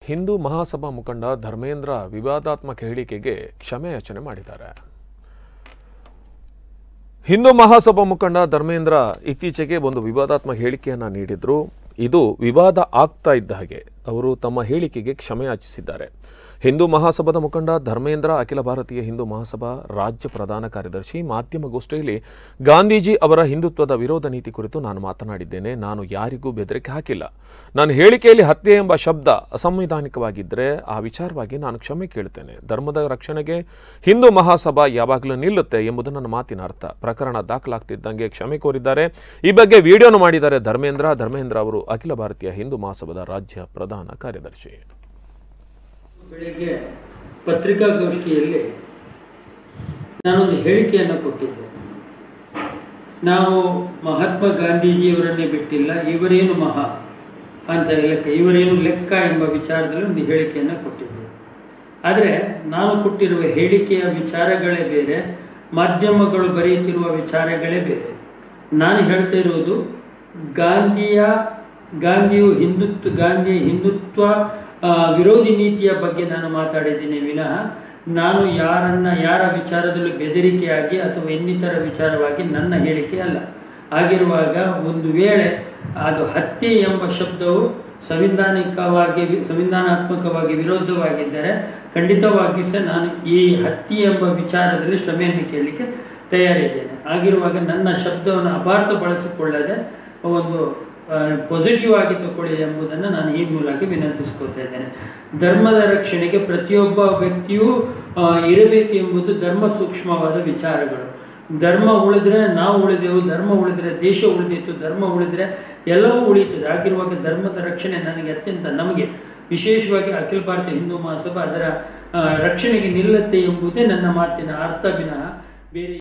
ಹಿಂದೂ ಮಹಾಸಭಾ ಮುಖಂಡ ಧರ್ಮೇಂದ್ರ ವಿವಾದಾತ್ಮಕ ಹೇಳಿಕೆಗೆ ಕ್ಷಮೆಯಾಚನೆ ಮಾಡಿದ್ದಾರೆ ಹಿಂದೂ ಮಹಾಸಭಾ ಮುಖಂಡ ಧರ್ಮೇಂದ್ರ ಇತ್ತೀಚೆಗೆ ಒಂದು ವಿವಾದಾತ್ಮಕ ಹೇಳಿಕೆಯನ್ನು ನೀಡಿದ್ರು ಇದು ವಿವಾದ ಆಗ್ತಾ ಇದ್ದ ಹಾಗೆ ಅವರು ತಮ್ಮ ಹೇಳಿಕೆಗೆ ಕ್ಷಮೆಯಾಚಿಸಿದ್ದಾರೆ ಹಿಂದೂ ಮಹಾಸಭಾದ ಮುಖಂಡ ಧರ್ಮೇಂದ್ರ ಅಖಿಲ ಭಾರತೀಯ ಹಿಂದೂ ಮಹಾಸಭಾ ರಾಜ್ಯ ಪ್ರಧಾನ ಕಾರ್ಯದರ್ಶಿ ಮಾಧ್ಯಮಗೋಷ್ಠಿಯಲ್ಲಿ ಗಾಂಧೀಜಿ ಅವರ ಹಿಂದುತ್ವದ ವಿರೋಧ ನೀತಿ ಕುರಿತು ನಾನು ಮಾತನಾಡಿದ್ದೇನೆ ನಾನು ಯಾರಿಗೂ ಬೆದರಿಕೆ ಹಾಕಿಲ್ಲ ನನ್ನ ಹೇಳಿಕೆಯಲ್ಲಿ ಹತ್ಯೆ ಎಂಬ ಶಬ್ದ ಅಸಂವಿಧಾನಿಕವಾಗಿದ್ದರೆ ಆ ವಿಚಾರವಾಗಿ ನಾನು ಕ್ಷಮೆ ಕೇಳ್ತೇನೆ ಧರ್ಮದ ರಕ್ಷಣೆಗೆ ಹಿಂದೂ ಮಹಾಸಭಾ ಯಾವಾಗಲೂ ನಿಲ್ಲುತ್ತೆ ಎಂಬುದು ನನ್ನ ಮಾತಿನ ಅರ್ಥ ಪ್ರಕರಣ ದಾಖಲಾಗ್ತಿದ್ದಂಗೆ ಕ್ಷಮೆ ಕೋರಿದ್ದಾರೆ ಈ ಬಗ್ಗೆ ವಿಡಿಯೋನು ಮಾಡಿದ್ದಾರೆ ಧರ್ಮೇಂದ್ರ ಧರ್ಮೇಂದ್ರ ಅವರು ಅಖಿಲ ಭಾರತೀಯ ಹಿಂದೂ ಮಹಾಸಭಾದ ರಾಜ್ಯ ಪ್ರಧಾನ ಕಾರ್ಯದರ್ಶಿ ಬೆಳಿಗ್ಗೆ ಪತ್ರಿಕಾಗೋಷ್ಠಿಯಲ್ಲಿ ನಾನೊಂದು ಹೇಳಿಕೆಯನ್ನು ಕೊಟ್ಟಿದ್ದೆ ನಾವು ಮಹಾತ್ಮ ಗಾಂಧೀಜಿಯವರನ್ನೇ ಬಿಟ್ಟಿಲ್ಲ ಇವರೇನು ಮಹಾ ಅಂತ ಲೆಕ್ಕ ಇವರೇನು ಲೆಕ್ಕ ಎಂಬ ವಿಚಾರದಲ್ಲಿ ಒಂದು ಹೇಳಿಕೆಯನ್ನು ಕೊಟ್ಟಿದ್ದೆ ಆದರೆ ನಾನು ಕೊಟ್ಟಿರುವ ಹೇಳಿಕೆಯ ವಿಚಾರಗಳೇ ಬೇರೆ ಮಾಧ್ಯಮಗಳು ಬರೆಯುತ್ತಿರುವ ವಿಚಾರಗಳೇ ಬೇರೆ ನಾನು ಹೇಳ್ತಾ ಇರುವುದು ಗಾಂಧಿಯ ಗಾಂಧಿಯು ಹಿಂದುತ್ವ ಗಾಂಧಿಯ ಹಿಂದುತ್ವ ಆ, ವಿರೋಧಿ ನೀತಿಯ ಬಗ್ಗೆ ನಾನು ಮಾತಾಡಿದ್ದೀನಿ ವಿನಃ ನಾನು ಯಾರನ್ನ ಯಾರ ವಿಚಾರದಲ್ಲೂ ಬೆದರಿಕೆಯಾಗಿ ಅಥವಾ ಇನ್ನಿತರ ವಿಚಾರವಾಗಿ ನನ್ನ ಹೇಳಿಕೆ ಅಲ್ಲ ಆಗಿರುವಾಗ ಒಂದು ವೇಳೆ ಅದು ಹತ್ಯೆ ಎಂಬ ಶಬ್ದವು ಸಂವಿಧಾನಿಕವಾಗಿ ಸಂವಿಧಾನಾತ್ಮಕವಾಗಿ ವಿರೋಧವಾಗಿದ್ದರೆ ಖಂಡಿತವಾಗಿ ಸಹ ನಾನು ಈ ಹತ್ಯೆ ಎಂಬ ವಿಚಾರದಲ್ಲಿ ಶ್ರಮೆಯನ್ನು ಕೇಳಲಿಕ್ಕೆ ತಯಾರಿದ್ದೇನೆ ಆಗಿರುವಾಗ ನನ್ನ ಶಬ್ದವನ್ನು ಅಪಾರ್ಥ ಬಳಸಿಕೊಳ್ಳದೆ ಒಂದು ಪಾಸಿಟಿವ್ ಆಗಿ ತಗೊಳ್ಳಿ ಎಂಬುದನ್ನು ನಾನು ಈ ಮೂಲಕ ವಿನಂತಿಸ್ಕೊತಾ ಇದ್ದೇನೆ ಧರ್ಮದ ರಕ್ಷಣೆಗೆ ಪ್ರತಿಯೊಬ್ಬ ವ್ಯಕ್ತಿಯೂ ಆ, ಇರಬೇಕು ಎಂಬುದು ಧರ್ಮ ಸೂಕ್ಷ್ಮವಾದ ವಿಚಾರಗಳು ಧರ್ಮ ಉಳಿದ್ರೆ ನಾವು ಉಳಿದೆವು ಧರ್ಮ ಉಳಿದ್ರೆ ದೇಶ ಉಳಿದಿತ್ತು ಧರ್ಮ ಉಳಿದ್ರೆ ಎಲ್ಲವೂ ಉಳಿಯುತ್ತದೆ ಆಗಿರುವಾಗ ಧರ್ಮದ ರಕ್ಷಣೆ ನನಗೆ ಅತ್ಯಂತ ನಮಗೆ ವಿಶೇಷವಾಗಿ ಅಖಿಲ ಭಾರತೀಯ ಹಿಂದೂ ಮಹಾಸಭಾ ಅದರ ಆ, ರಕ್ಷಣೆಗೆ ನಿಲ್ಲುತ್ತೆ ಎಂಬುದೇ ನನ್ನ ಮಾತಿನ ಅರ್ಥ ವಿನಃ ಬೇರೆ